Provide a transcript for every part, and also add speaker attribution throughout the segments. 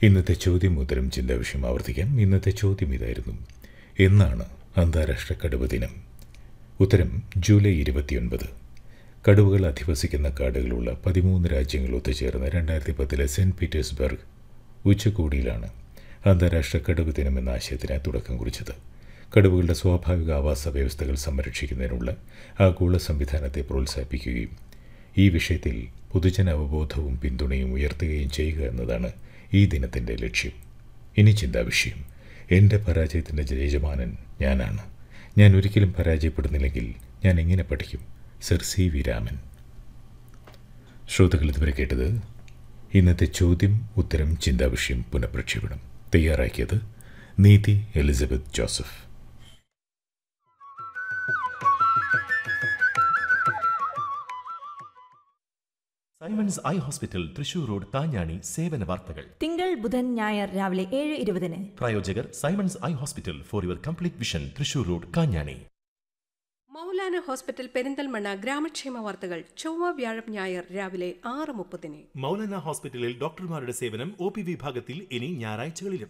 Speaker 1: ഇന്നത്തെ ചോദ്യം ഉത്തരം ചിന്താ വിഷയം ആവർത്തിക്കാം ഇന്നത്തെ ചോദ്യം ഇതായിരുന്നു എന്നാണ് അന്താരാഷ്ട്ര കടുവ ദിനം ഉത്തരം ജൂലൈ ഇരുപത്തിയൊൻപത് കടുവകൾ അധിവസിക്കുന്ന കാടുകളുള്ള പതിമൂന്ന് രാജ്യങ്ങൾ ഒത്തുചേർന്ന് രണ്ടായിരത്തി പത്തിലെ സെൻറ്റ് പീറ്റേഴ്സ്ബർഗ് ഉച്ചകോടിയിലാണ് അന്താരാഷ്ട്ര കടുവ ദിനം എന്ന ആശയത്തിന് തുടക്കം കുറിച്ചത് കടുവകളുടെ സ്വാഭാവിക ആവാസ വ്യവസ്ഥകൾ സംരക്ഷിക്കുന്നതിനുള്ള ആഗോള സംവിധാനത്തെ പ്രോത്സാഹിപ്പിക്കുകയും ഈ വിഷയത്തിൽ പൊതുജന അവബോധവും പിന്തുണയും ഉയർത്തുകയും ചെയ്യുക എന്നതാണ് ഈ ദിനത്തിൻ്റെ ലക്ഷ്യം ഇനി ചിന്താ വിഷയം എൻ്റെ പരാജയത്തിൻ്റെ യജമാനൻ ഞാനാണ് ഞാൻ ഒരിക്കലും പരാജയപ്പെടുന്നില്ലെങ്കിൽ ഞാൻ എങ്ങനെ പഠിക്കും സർ സി വി രാമൻ ശ്രോതാക്കൾ ഇതുവരെ കേട്ടത് ഇന്നത്തെ ചോദ്യം ഉത്തരം ചിന്താ വിഷയം പുനഃപ്രക്ഷേപണം തയ്യാറാക്കിയത് Neethi Elizabeth Joseph
Speaker 2: Simons eye hospital Thrissur road Thanjani സേവന വാർത്തകൾ
Speaker 3: തിങ്കൾ ബുധൻ ഞായർ രാവിലെ ഏഴ് ഇരുപതിന്
Speaker 2: പ്രായോജകർ Simons eye hospital for your complete vision Thrissur road Kanjani
Speaker 4: Maulana hospital Perinthalmanna ഗ്രാമക്ഷേമ വാർത്തകൾ ചൊവ്വ വ്യാഴം ഞായർ രാവിലെ ആറ് മുപ്പതിന്
Speaker 2: മൗലാന ഹോസ്പിറ്റലിൽ ഡോക്ടർമാരുടെ സേവനം ഒ പി വിഭാഗത്തിൽ ഇനി ഞായറാഴ്ചകളിലും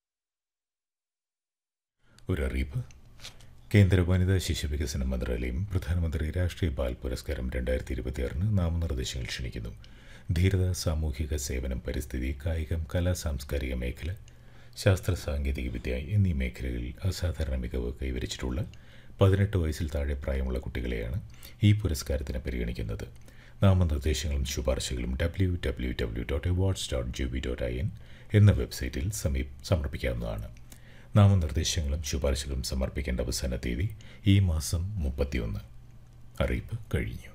Speaker 1: ഒരു അറിയിപ്പ് കേന്ദ്ര വനിതാ ശിശു വികസന മന്ത്രാലയം പ്രധാനമന്ത്രി രാഷ്ട്രീയ ബാൽ പുരസ്കാരം രണ്ടായിരത്തി ഇരുപത്തിയാറിന് നാമനിർദ്ദേശങ്ങൾ ക്ഷണിക്കുന്നു ധീരത സാമൂഹിക സേവനം പരിസ്ഥിതി കായികം കലാ സാംസ്കാരിക മേഖല ശാസ്ത്ര സാങ്കേതിക വിദ്യ എന്നീ മേഖലകളിൽ അസാധാരണ മികവ് കൈവരിച്ചിട്ടുള്ള പതിനെട്ട് വയസ്സിൽ താഴെ പ്രായമുള്ള കുട്ടികളെയാണ് ഈ പുരസ്കാരത്തിന് പരിഗണിക്കുന്നത് നാമനിർദ്ദേശങ്ങളും ശുപാർശകളും W W W dot awards dot G V dot I N എന്ന വെബ്സൈറ്റിൽ സമീ സമർപ്പിക്കാവുന്നതാണ് നാമനിർദ്ദേശങ്ങളും ശുപാർശകളും സമർപ്പിക്കേണ്ട അവസാന തീയതി ഈ മാസം മുപ്പത്തിയൊന്ന് അറിയിപ്പ് കഴിഞ്ഞു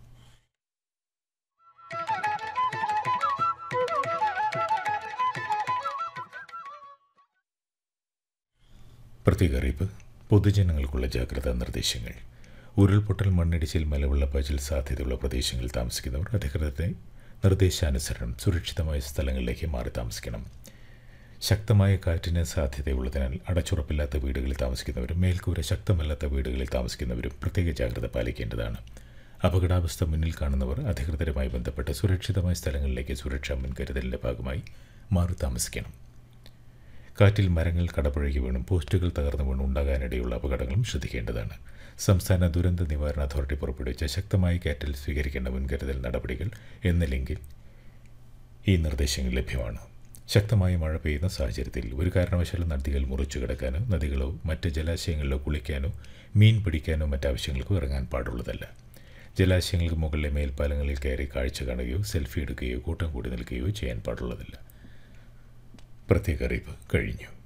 Speaker 1: പ്രത്യേക അറിയിപ്പ് പൊതുജനങ്ങൾക്കുള്ള ജാഗ്രതാ നിർദ്ദേശങ്ങൾ ഉരുൾപൊട്ടൽ മണ്ണിടിച്ചിൽ മലവെള്ളപ്പാച്ചിൽ സാധ്യതയുള്ള പ്രദേശങ്ങളിൽ താമസിക്കുന്നവർ അധികൃതരുടെ നിർദ്ദേശാനുസരണം സുരക്ഷിതമായ സ്ഥലങ്ങളിലേക്ക് മാറി താമസിക്കണം ശക്തമായ കാറ്റിന് സാധ്യതയുള്ളതിനാൽ അടച്ചുറപ്പില്ലാത്ത വീടുകളിൽ താമസിക്കുന്നവരും മേൽക്കൂര ശക്തമല്ലാത്ത വീടുകളിൽ താമസിക്കുന്നവരും പ്രത്യേക ജാഗ്രത പാലിക്കേണ്ടതാണ് അപകടാവസ്ഥ മുന്നിൽ കാണുന്നവർ അധികൃതരുമായി ബന്ധപ്പെട്ട് സുരക്ഷിതമായ സ്ഥലങ്ങളിലേക്ക് സുരക്ഷാ മുൻകരുതലിൻ്റെ ഭാഗമായി മാറി താമസിക്കണം കാറ്റിൽ മരങ്ങൾ കടപുഴകി വീണും പോസ്റ്റുകൾ തകർന്നു വീണും ഉണ്ടാകാനിടയുള്ള അപകടങ്ങളും ശ്രദ്ധിക്കേണ്ടതാണ് സംസ്ഥാന ദുരന്ത നിവാരണ അതോറിറ്റി പുറപ്പെടുവിച്ച ശക്തമായ കാറ്റിൽ സ്വീകരിക്കേണ്ട മുൻകരുതൽ നടപടികൾ എന്ന ലിങ്കിൽ ഈ നിർദ്ദേശങ്ങൾ ലഭ്യമാണ് ശക്തമായ മഴ പെയ്യുന്ന സാഹചര്യത്തിൽ ഒരു കാരണവശാലും നദികൾ മുറിച്ചു കിടക്കാനോ നദികളോ മറ്റ് ജലാശയങ്ങളിലോ കുളിക്കാനോ മീൻ പിടിക്കാനോ മറ്റാവശ്യങ്ങൾക്കോ ഇറങ്ങാൻ പാടുള്ളതല്ല ജലാശയങ്ങൾക്ക് മുകളിലെ മേൽപ്പാലങ്ങളിൽ കയറി കാഴ്ച കാണുകയോ സെൽഫി എടുക്കുകയോ കൂട്ടം കൂടി നിൽക്കുകയോ ചെയ്യാൻ പാടുള്ളതല്ല പ്രത്യേക അറിയിപ്പ് കഴിഞ്ഞു